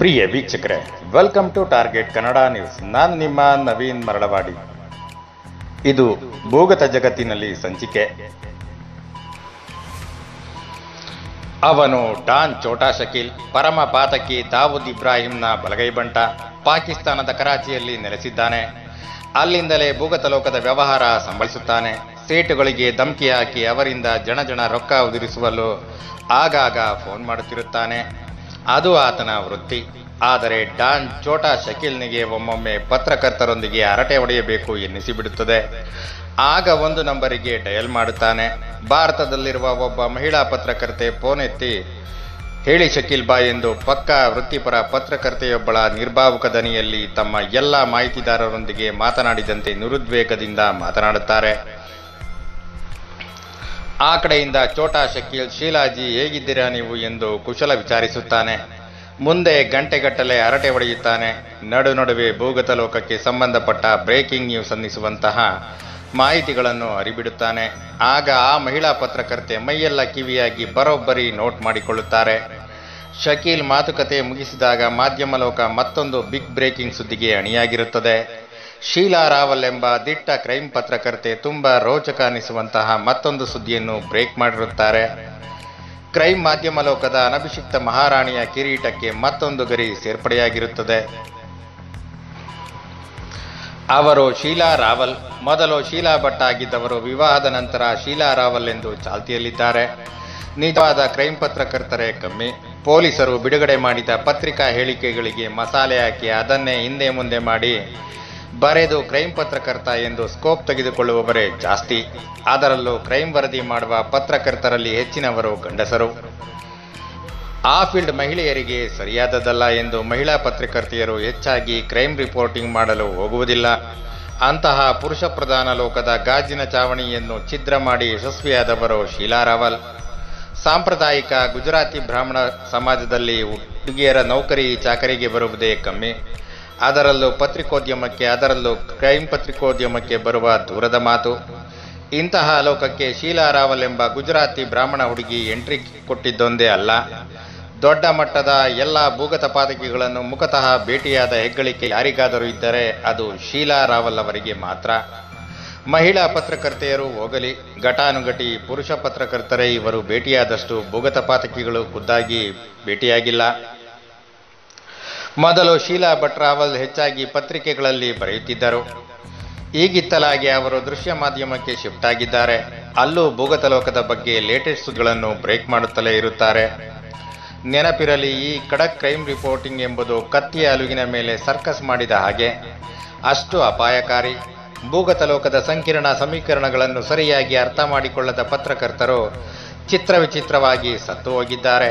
ಪ್ರಿಯ ವೀಕ್ಷಕರೇ welcome to Target Kannada news ನಾನು ನಿಮ್ಮ ನವೀನ್ ಮರಳವಾಡಿ ಇದು ಭೂಗತ ಜಗತ್ತಿನಲ್ಲಿ ಸಂಚಿಕೆ ಅವನು ಡಾನ್ ಚೋಟಾ ಶಕೀಲ್ ಪರಮ ಪಾತಕಿ ದಾವೂದ್ ಇಬ್ರಾಹಿಂನ ಬಲಗೈ ಬಂಟ ಪಾಕಿಸ್ತಾನದ ಕರಾಚಿಯಲ್ಲಿ ನೆಲೆಸಿದ್ದಾನೆ ಅಲ್ಲಿಂದಲೇ ಭೂಗತ ಲೋಕದ ವ್ಯವಹಾರ ಸಂಭಳಿಸುತ್ತಾನೆ ಸೇಟುಗಳಿಗೆ ಧಮಕಿ ಹಾಕಿ ಅವರಿಂದ ಜನ ಜನ ರೊಕ್ಕ ಉದುರಿಸುವಲು ಆಗಾಗ ಫೋನ್ ಮಾಡುತ್ತಿರುತ್ತಾನೆ ಅದು ಆತನ ವೃತ್ತಿ ಆದರೆ ಡಾನ್ ಚೋಟಾ ಶಕೀಲ್ನಿಗೆ ಒಮ್ಮೊಮ್ಮೆ ಪತ್ರಕರ್ತರೊಂದಿಗೆ ಹರಟೆ ಹೊಡೆಯಬೇಕು ಎನ್ನಿಸಿಬಿಡುತ್ತದೆ ಆಗ ಒಂದು ನಂಬರಿಗೆ ಡಯಲ್ ಮಾಡುತ್ತಾನೆ ಭಾರತದಲ್ಲಿರುವ ಒಬ್ಬ ಮಹಿಳಾ ಪತ್ರಕರ್ತೆ ಫೋನ್ ಎತ್ತಿ ಹೇಳಿ ಶಕೀಲ್ ಬಾಯ್ ಎಂದು ಪಕ್ಕಾ ವೃತ್ತಿಪರ ಪತ್ರಕರ್ತೆಯೊಬ್ಬಳ ನಿರ್ಭಾವುಕ ದನಿಯಲ್ಲಿ ತಮ್ಮ ಎಲ್ಲ ಮಾಹಿತಿದಾರರೊಂದಿಗೆ ಮಾತನಾಡಿದಂತೆ ನಿರುದ್ವೇಗದಿಂದ ಮಾತನಾಡುತ್ತಾರೆ ಆ ಕಡೆಯಿಂದ ಚೋಟಾ ಶಕೀಲ್ ಶೀಲಾಜಿ ಹೇಗಿದ್ದೀರಾ ನೀವು ಎಂದು ಕುಶಲ ವಿಚಾರಿಸುತ್ತಾನೆ ಮುಂದೆ ಗಂಟೆಗಟ್ಟಲೆ ಹರಟೆ ಹೊಡೆಯುತ್ತಾನೆ ನಡು ನಡುವೆ ಭೂಗತ ಲೋಕಕ್ಕೆ ಸಂಬಂಧಪಟ್ಟ ಬ್ರೇಕಿಂಗ್ ನ್ಯೂಸ್ ಅನ್ನಿಸುವಂತಹ ಮಾಹಿತಿಗಳನ್ನು ಹರಿಬಿಡುತ್ತಾನೆ ಆಗ ಆ ಮಹಿಳಾ ಪತ್ರಕರ್ತೆ ಮೈಯೆಲ್ಲ ಕಿವಿಯಾಗಿ ಬರೋಬ್ಬರಿ ನೋಟ್ ಮಾಡಿಕೊಳ್ಳುತ್ತಾರೆ ಶಕೀಲ್ ಮಾತುಕತೆ ಮುಗಿಸಿದಾಗ ಮಾಧ್ಯಮ ಲೋಕ ಮತ್ತೊಂದು ಬಿಗ್ ಬ್ರೇಕಿಂಗ್ ಸುದ್ದಿಗೆ ಅಣಿಯಾಗಿರುತ್ತದೆ ಶೀಲಾ ರಾವಲ್ ಎಂಬ ದಿಟ್ಟ ಕ್ರೈಮ್ ಪತ್ರಕರ್ತೆ ತುಂಬಾ ರೋಚಕ ಅನಿಸುವಂತಹ ಮತ್ತೊಂದು ಸುದ್ದಿಯನ್ನು ಬ್ರೇಕ್ ಮಾಡಿರುತ್ತಾರೆ ಕ್ರೈಮ್ ಮಾಧ್ಯಮ ಲೋಕದ ಅನಭಿಷಿಕ್ತ ಮಹಾರಾಣಿಯ ಕಿರೀಟಕ್ಕೆ ಮತ್ತೊಂದು ಗರಿ ಸೇರ್ಪಡೆಯಾಗಿರುತ್ತದೆ ಅವರು ಶೀಲಾ ರಾವಲ್ ಮೊದಲು ಶೀಲಾ ಭಟ್ ಆಗಿದ್ದವರು ವಿವಾಹದ ನಂತರ ಶೀಲಾ ರಾವಲ್ ಎಂದು ಚಾಲ್ತಿಯಲ್ಲಿದ್ದಾರೆ ನಿಜವಾದ ಕ್ರೈಮ್ ಪತ್ರಕರ್ತರೇ ಕಮ್ಮಿ ಪೊಲೀಸರು ಬಿಡುಗಡೆ ಮಾಡಿದ ಪತ್ರಿಕಾ ಹೇಳಿಕೆಗಳಿಗೆ ಮಸಾಲೆ ಹಾಕಿ ಅದನ್ನೇ ಹಿಂದೆ ಮುಂದೆ ಮಾಡಿ ಬರೆದು ಕ್ರೈಮ್ ಪತ್ರಕರ್ತ ಎಂದು ಸ್ಕೋಪ್ ತೆಗೆದುಕೊಳ್ಳುವವರೇ ಜಾಸ್ತಿ ಅದರಲ್ಲೂ ಕ್ರೈಮ್ ವರದಿ ಮಾಡುವ ಪತ್ರಕರ್ತರಲ್ಲಿ ಹೆಚ್ಚಿನವರು ಗಂಡಸರು ಆ ಫೀಲ್ಡ್ ಮಹಿಳೆಯರಿಗೆ ಸರಿಯಾದದಲ್ಲ ಎಂದು ಮಹಿಳಾ ಪತ್ರಕರ್ತೆಯರು ಹೆಚ್ಚಾಗಿ ಕ್ರೈಮ್ ರಿಪೋರ್ಟಿಂಗ್ ಮಾಡಲು ಹೋಗುವುದಿಲ್ಲ ಅಂತಹ ಪುರುಷ ಪ್ರಧಾನ ಲೋಕದ ಗಾಜಿನ ಚಾವಣಿಯನ್ನು ಛಿದ್ರ ಮಾಡಿ ಯಶಸ್ವಿಯಾದವರು ಶೀಲಾ ರಾವಲ್ ಸಾಂಪ್ರದಾಯಿಕ ಗುಜರಾತಿ ಬ್ರಾಹ್ಮಣ ಸಮಾಜದಲ್ಲಿ ಹುಡುಗಿಯರ ನೌಕರಿ ಚಾಕರಿಗೆ ಬರುವುದೇ ಕಮ್ಮಿ ಅದರಲ್ಲೂ ಪತ್ರಿಕೋದ್ಯಮಕ್ಕೆ ಅದರಲ್ಲೂ ಕ್ರೈಮ್ ಪತ್ರಿಕೋದ್ಯಮಕ್ಕೆ ಬರುವ ದೂರದ ಮಾತು ಇಂತಹ ಲೋಕಕ್ಕೆ ಶೀಲಾ ರಾವಲ್ ಎಂಬ ಗುಜರಾತಿ ಬ್ರಾಹ್ಮಣ ಹುಡುಗಿ ಎಂಟ್ರಿ ಕೊಟ್ಟಿದ್ದೊಂದೇ ಅಲ್ಲ ದೊಡ್ಡ ಮಟ್ಟದ ಎಲ್ಲ ಭೂಗತ ಪಾತಕಿಗಳನ್ನು ಮುಖತಃ ಭೇಟಿಯಾದ ಹೆಗ್ಗಳಿಕೆ ಯಾರಿಗಾದರೂ ಇದ್ದರೆ ಅದು ಶೀಲಾ ರಾವಲ್ ಅವರಿಗೆ ಮಾತ್ರ ಮಹಿಳಾ ಪತ್ರಕರ್ತೆಯರು ಹೋಗಲಿ ಘಟಾನುಘಟಿ ಪುರುಷ ಪತ್ರಕರ್ತರೇ ಇವರು ಭೇಟಿಯಾದಷ್ಟು ಭೂಗತ ಪಾತಕಿಗಳು ಖುದ್ದಾಗಿ ಭೇಟಿಯಾಗಿಲ್ಲ ಮೊದಲು ಶೀಲಾ ಭಟ್ ರಾವಲ್ ಹೆಚ್ಚಾಗಿ ಪತ್ರಿಕೆಗಳಲ್ಲಿ ಬರೆಯುತ್ತಿದ್ದರು ಈಗಿತ್ತಲಾಗಿ ಅವರು ದೃಶ್ಯ ಮಾಧ್ಯಮಕ್ಕೆ ಶಿಫ್ಟ್ ಆಗಿದ್ದಾರೆ ಅಲ್ಲೂ ಭೂಗತ ಲೋಕದ ಬಗ್ಗೆ ಲೇಟೆಸ್ಟ್ ಸುದ್ದಿಗಳನ್ನು ಬ್ರೇಕ್ ಮಾಡುತ್ತಲೇ ಇರುತ್ತಾರೆ ನೆನಪಿರಲಿ ಈ ಖಡಕ್ ಕ್ರೈಮ್ ರಿಪೋರ್ಟಿಂಗ್ ಎಂಬುದು ಕತ್ತಿಯ ಅಲುಗಿನ ಮೇಲೆ ಸರ್ಕಸ್ ಮಾಡಿದ ಹಾಗೆ ಅಷ್ಟು ಅಪಾಯಕಾರಿ ಭೂಗತ ಲೋಕದ ಸಂಕೀರ್ಣ ಸಮೀಕರಣಗಳನ್ನು ಸರಿಯಾಗಿ ಅರ್ಥ ಮಾಡಿಕೊಳ್ಳದ ಪತ್ರಕರ್ತರು ಚಿತ್ರ ವಿಚಿತ್ರವಾಗಿ ಸತ್ತು ಹೋಗಿದ್ದಾರೆ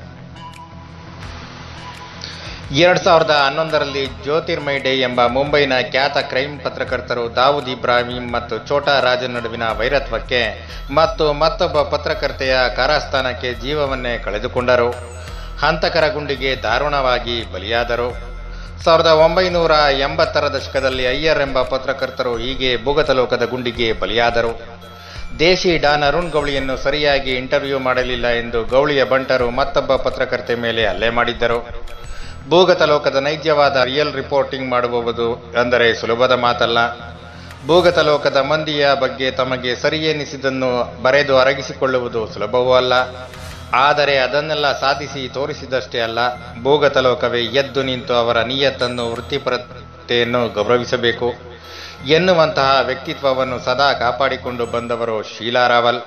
ಎರಡ್ ಸಾವಿರದ ಹನ್ನೊಂದರಲ್ಲಿ ಜ್ಯೋತಿರ್ಮಯ್ ಡೇ ಎಂಬ ಮುಂಬೈನ ಖ್ಯಾತ ಕ್ರೈಮ್ ಪತ್ರಕರ್ತರು ದಾವೂದ್ ಇಬ್ರಾಹಿಂ ಮತ್ತು ಛೋಟಾ ರಾಜನ್ ನಡುವಿನ ವೈರತ್ವಕ್ಕೆ ಮತ್ತು ಮತ್ತೊಬ್ಬ ಪತ್ರಕರ್ತೆಯ ಕಾರಾಸ್ಥಾನಕ್ಕೆ ಜೀವವನ್ನೇ ಕಳೆದುಕೊಂಡರು ಹಂತಕರ ಗುಂಡಿಗೆ ದಾರುಣವಾಗಿ ಬಲಿಯಾದರು ಸಾವಿರದ ಒಂಬೈನೂರ ಎಂಬತ್ತರ ದಶಕದಲ್ಲಿ ಅಯ್ಯರ್ ಎಂಬ ಪತ್ರಕರ್ತರು ಹೀಗೆ ಭೂಗತ ಲೋಕದ ಗುಂಡಿಗೆ ಬಲಿಯಾದರು ದೇಶಿ ಡಾನ್ ಅರುಣ್ ಗೌಳಿಯನ್ನು ಸರಿಯಾಗಿ ಇಂಟರ್ವ್ಯೂ ಮಾಡಲಿಲ್ಲ ಎಂದು ಗೌಳಿಯ ಬಂಟರು ಮತ್ತೊಬ್ಬ ಪತ್ರಕರ್ತೆ ಮೇಲೆ ಹಲ್ಲೆ ಮಾಡಿದ್ದರು ಭೂಗತ ಲೋಕದ ನೈಜವಾದ ರಿಯಲ್ ರಿಪೋರ್ಟಿಂಗ್ ಮಾಡುವುದು ಅಂದರೆ ಸುಲಭದ ಮಾತಲ್ಲ ಭೂಗತ ಲೋಕದ ಮಂದಿಯ ಬಗ್ಗೆ ತಮಗೆ ಸರಿಯೆನಿಸಿದ್ದನ್ನು ಬರೆದು ಅರಗಿಸಿಕೊಳ್ಳುವುದು ಸುಲಭವೂ ಅಲ್ಲ ಆದರೆ ಅದನ್ನೆಲ್ಲ ಸಾಧಿಸಿ ತೋರಿಸಿದಷ್ಟೇ ಅಲ್ಲ ಭೂಗತ ಲೋಕವೇ ಎದ್ದು ನಿಂತು ಅವರ ನಿಯತ್ತನ್ನು ವೃತ್ತಿಪರತೆಯನ್ನು ಗೌರವಿಸಬೇಕು ಎನ್ನುವಂತಹ ವ್ಯಕ್ತಿತ್ವವನ್ನು ಸದಾ ಕಾಪಾಡಿಕೊಂಡು ಬಂದವರು ಶೀಲಾ ರಾವಲ್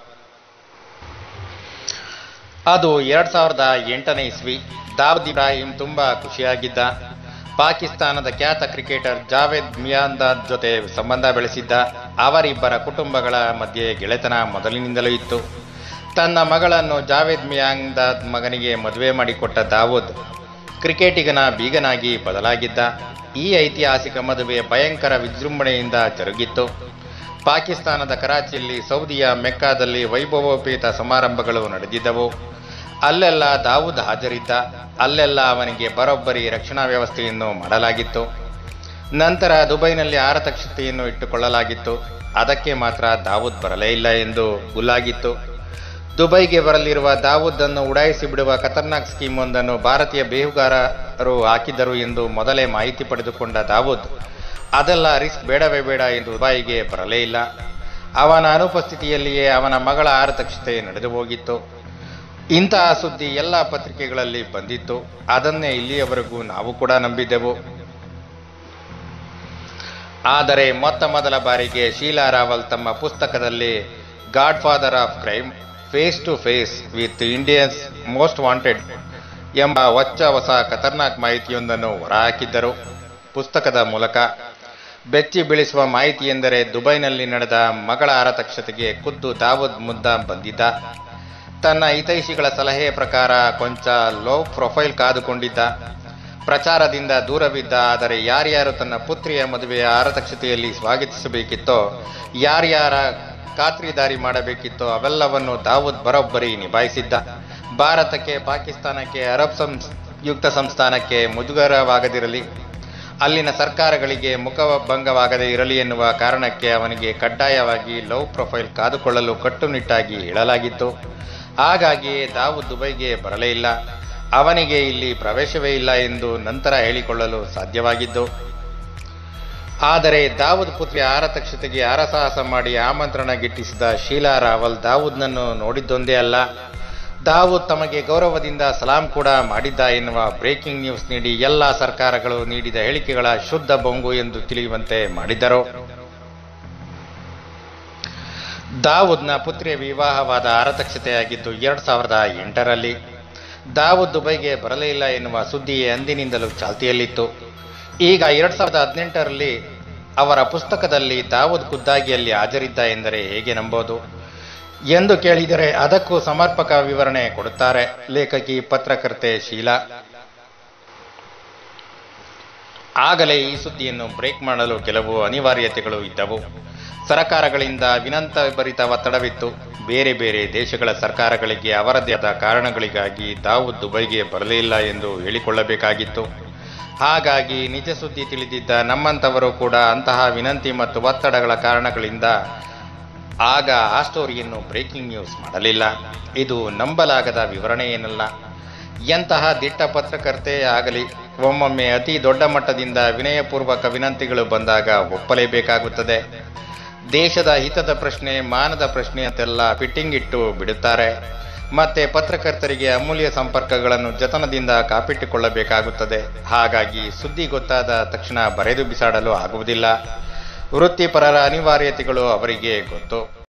ಅದು ಎರಡ್ ಸಾವಿರದ ಎಂಟನೇ ಇಸ್ವಿ ದಾವೂದ್ ಇಬ್ರಾಹಿಂ ತುಂಬಾ ಖುಷಿಯಾಗಿದ್ದ ಪಾಕಿಸ್ತಾನದ ಖ್ಯಾತ ಕ್ರಿಕೆಟರ್ ಜಾವೇದ್ ಮಿಯಾಂದಾದ್ ಜೊತೆ ಸಂಬಂಧ ಬೆಳೆಸಿದ್ದ ಅವರಿಬ್ಬರ ಕುಟುಂಬಗಳ ಮಧ್ಯೆ ಗೆಳೆತನ ಮೊದಲಿನಿಂದಲೂ ಇತ್ತು ತನ್ನ ಮಗಳನ್ನು ಜಾವೇದ್ ಮಿಯಾಂದಾದ್ ಮಗನಿಗೆ ಮದುವೆ ಮಾಡಿಕೊಟ್ಟ ದಾವೂದ್ ಕ್ರಿಕೆಟಿಗನ ಬೀಗನಾಗಿ ಬದಲಾಗಿದ್ದ ಈ ಐತಿಹಾಸಿಕ ಮದುವೆ ಭಯಂಕರ ವಿಜೃಂಭಣೆಯಿಂದ ಜರುಗಿತ್ತು ಪಾಕಿಸ್ತಾನದ ಕರಾಚಿಯಲ್ಲಿ ಸೌದಿಯ ಮೆಕ್ಕಾದಲ್ಲಿ ವೈಭವೋಪೇತ ಸಮಾರಂಭಗಳು ನಡೆದಿದ್ದವು ಅಲ್ಲೆಲ್ಲ ದಾವೂದ್ ಹಾಜರಿದ್ದ ಅಲ್ಲೆಲ್ಲ ಅವನಿಗೆ ಬರೋಬ್ಬರಿ ರಕ್ಷಣಾ ವ್ಯವಸ್ಥೆಯನ್ನು ಮಾಡಲಾಗಿತ್ತು ನಂತರ ದುಬೈನಲ್ಲಿ ಆರತಕ್ಷತೆಯನ್ನು ಇಟ್ಟುಕೊಳ್ಳಲಾಗಿತ್ತು ಅದಕ್ಕೆ ಮಾತ್ರ ದಾವೂದ್ ಬರಲೇ ಇಲ್ಲ ಎಂದು ಗುಲ್ಲಾಗಿತ್ತು ದುಬೈಗೆ ಬರಲಿರುವ ದಾವೂದ್ ಅನ್ನು ಉಡಾಯಿಸಿ ಬಿಡುವ ಖತರ್ನಾಕ್ ಸ್ಕೀಮ್ ಒಂದನ್ನು ಭಾರತೀಯ ಬೇಹುಗಾರರು ಹಾಕಿದ್ದರು ಎಂದು ಮೊದಲೇ ಮಾಹಿತಿ ಪಡೆದುಕೊಂಡ ದಾವೂದ್ ಅದೆಲ್ಲ ರಿಸ್ಕ್ ಬೇಡವೇ ಬೇಡ ಎಂದು ದುಬೈಗೆ ಬರಲೇ ಇಲ್ಲ ಅವನ ಅನುಪಸ್ಥಿತಿಯಲ್ಲಿಯೇ ಅವನ ಮಗಳ ಆರತಕ್ಷತೆ ನಡೆದು ಹೋಗಿತ್ತು ಇಂತಹ ಸುದ್ದಿ ಎಲ್ಲ ಪತ್ರಿಕೆಗಳಲ್ಲಿ ಬಂದಿತ್ತು ಅದನ್ನೇ ಇಲ್ಲಿಯವರೆಗೂ ನಾವು ಕೂಡ ನಂಬಿದ್ದೆವು ಆದರೆ ಮೊತ್ತ ಮೊದಲ ಬಾರಿಗೆ ಶೀಲಾ ರಾವಲ್ ತಮ್ಮ ಪುಸ್ತಕದಲ್ಲಿ godfather of crime face to face with Indians most wanted ಎಂಬ ಹೊಚ್ಚ ಹೊಸ ಖತರ್ನಾಕ್ ಮಾಹಿತಿಯೊಂದನ್ನು ಹೊರಹಾಕಿದ್ದರು ಪುಸ್ತಕದ ಮೂಲಕ ಬೆಚ್ಚಿ ಬೀಳಿಸುವ ಮಾಹಿತಿ ಎಂದರೆ ದುಬೈನಲ್ಲಿ ನಡೆದ ಮಗಳ ಆರತಕ್ಷತೆಗೆ ಖುದ್ದು ದಾವೂದ್ ಮುದ್ದ ಬಂದಿದ್ದ ತನ್ನ ಹಿತೈಷಿಗಳ ಸಲಹೆಯ ಪ್ರಕಾರ ಕೊಂಚ ಲೋ ಪ್ರೊಫೈಲ್ ಕಾದುಕೊಂಡಿದ್ದ ಪ್ರಚಾರದಿಂದ ದೂರವಿದ್ದ ಆದರೆ ಯಾರ್ಯಾರು ತನ್ನ ಪುತ್ರಿಯ ಮದುವೆಯ ಆರತಕ್ಷತೆಯಲ್ಲಿ ಸ್ವಾಗತಿಸಬೇಕಿತ್ತೋ ಯಾರ್ಯಾರ ಖಾತ್ರಿದಾರಿ ಮಾಡಬೇಕಿತ್ತೋ ಅವೆಲ್ಲವನ್ನು ದಾವೂದ್ ಬರೋಬ್ಬರಿ ನಿಭಾಯಿಸಿದ್ದ ಭಾರತಕ್ಕೆ ಪಾಕಿಸ್ತಾನಕ್ಕೆ ಅರಬ್ ಸಂಯುಕ್ತ ಸಂಸ್ಥಾನಕ್ಕೆ ಮುಜುಗರವಾಗದಿರಲಿ ಅಲ್ಲಿನ ಸರ್ಕಾರಗಳಿಗೆ ಮುಖಭಂಗವಾಗದೇ ಇರಲಿ ಎನ್ನುವ ಕಾರಣಕ್ಕೆ ಅವನಿಗೆ ಕಡ್ಡಾಯವಾಗಿ ಲವ್ ಪ್ರೊಫೈಲ್ ಕಾದುಕೊಳ್ಳಲು ಕಟ್ಟುನಿಟ್ಟಾಗಿ ಹೇಳಲಾಗಿತ್ತು ಹಾಗಾಗಿಯೇ ದಾವೂದ್ ದುಬೈಗೆ ಬರಲೇ ಇಲ್ಲ ಅವನಿಗೆ ಇಲ್ಲಿ ಪ್ರವೇಶವೇ ಇಲ್ಲ ಎಂದು ನಂತರ ಹೇಳಿಕೊಳ್ಳಲು ಸಾಧ್ಯವಾಗಿದ್ದು ಆದರೆ ದಾವೂದ್ ಪುತ್ರಿಯ ಆರತಕ್ಷತೆಗೆ ಅರಸಾಹಸ ಮಾಡಿ ಆಮಂತ್ರಣ ಗಿಟ್ಟಿಸಿದ ಶೀಲಾ ರಾವಲ್ ದಾವೂದ್ನನ್ನು ನೋಡಿದ್ದೊಂದೇ ಅಲ್ಲ ದಾವೂದ್ ತಮಗೆ ಗೌರವದಿಂದ ಸಲಾಂ ಕೂಡ ಮಾಡಿದ್ದ ಎನ್ನುವ ಬ್ರೇಕಿಂಗ್ ನ್ಯೂಸ್ ನೀಡಿ ಎಲ್ಲ ಸರ್ಕಾರಗಳು ನೀಡಿದ ಹೇಳಿಕೆಗಳ ಶುದ್ಧ ಬೊಂಗು ಎಂದು ತಿಳಿಯುವಂತೆ ಮಾಡಿದ್ದರು ದಾವೂದ್ನ ಪುತ್ರಿಯ ವಿವಾಹವಾದ ಆರತಕ್ಷತೆಯಾಗಿದ್ದು ಎರಡ್ ಸಾವಿರದ ಎಂಟರಲ್ಲಿ ದಾವೂದ್ ದುಬೈಗೆ ಬರಲೇ ಇಲ್ಲ ಎನ್ನುವ ಸುದ್ದಿ ಅಂದಿನಿಂದಲೂ ಚಾಲ್ತಿಯಲ್ಲಿತ್ತು ಈಗ ಎರಡ್ ಸಾವಿರದ ಹದಿನೆಂಟರಲ್ಲಿ ಅವರ ಪುಸ್ತಕದಲ್ಲಿ ದಾವೂದ್ ಖುದ್ದಾಗಿ ಅಲ್ಲಿ ಹಾಜರಿದ್ದ ಎಂದರೆ ಹೇಗೆ ನಂಬೋದು ಎಂದು ಕೇಳಿದರೆ ಅದಕ್ಕೂ ಸಮರ್ಪಕ ವಿವರಣೆ ಕೊಡುತ್ತಾರೆ ಲೇಖಕಿ ಪತ್ರಕರ್ತೆ ಶೀಲಾ ಆಗಲೇ ಈ ಸುದ್ದಿಯನ್ನು ಬ್ರೇಕ್ ಮಾಡಲು ಕೆಲವು ಅನಿವಾರ್ಯತೆಗಳು ಇದ್ದವು ಸರಕಾರಗಳಿಂದ ವಿನಂತ ಭರಿತ ಒತ್ತಡವಿತ್ತು ಬೇರೆ ಬೇರೆ ದೇಶಗಳ ಸರ್ಕಾರಗಳಿಗೆ ಅವರದೇ ಆದ ಕಾರಣಗಳಿಗಾಗಿ ದಾವೂದ್ ದುಬೈಗೆ ಬರಲೇ ಇಲ್ಲ ಎಂದು ಹೇಳಿಕೊಳ್ಳಬೇಕಾಗಿತ್ತು ಹಾಗಾಗಿ ನಿಜ ಸುದ್ದಿ ತಿಳಿದಿದ್ದ ನಮ್ಮಂಥವರು ಕೂಡ ಅಂತಹ ವಿನಂತಿ ಮತ್ತು ಒತ್ತಡಗಳ ಕಾರಣಗಳಿಂದ ಆಗ ಆ ಸ್ಟೋರಿಯನ್ನು ಬ್ರೇಕಿಂಗ್ ನ್ಯೂಸ್ ಮಾಡಲಿಲ್ಲ ಇದು ನಂಬಲಾಗದ ವಿವರಣೆ ಏನಲ್ಲ ಎಂತಹ ದಿಟ್ಟ ಪತ್ರಕರ್ತೆ ಆಗಲಿ ಒಮ್ಮೊಮ್ಮೆ ಅತಿ ದೊಡ್ಡ ಮಟ್ಟದಿಂದ ವಿನಯಪೂರ್ವಕ ವಿನಂತಿಗಳು ಬಂದಾಗ ಒಪ್ಪಲೇಬೇಕಾಗುತ್ತದೆ ದೇಶದ ಹಿತದ ಪ್ರಶ್ನೆ ಮಾನದ ಪ್ರಶ್ನೆ ಅಂತೆಲ್ಲ ಫಿಟ್ಟಿಂಗ್ ಇಟ್ಟು ಬಿಡುತ್ತಾರೆ ಮತ್ತೆ ಪತ್ರಕರ್ತರಿಗೆ ಅಮೂಲ್ಯ ಸಂಪರ್ಕಗಳನ್ನು ಜತನದಿಂದ ಕಾಪಿಟ್ಟುಕೊಳ್ಳಬೇಕಾಗುತ್ತದೆ ಹಾಗಾಗಿ ಸುದ್ದಿ ಗೊತ್ತಾದ ತಕ್ಷಣ ಬರೆದು ಬಿಸಾಡಲು ಆಗುವುದಿಲ್ಲ ವೃತ್ತಿಪರರ ಅನಿವಾರ್ಯತೆಗಳು ಅವರಿಗೆ ಗೊತ್ತು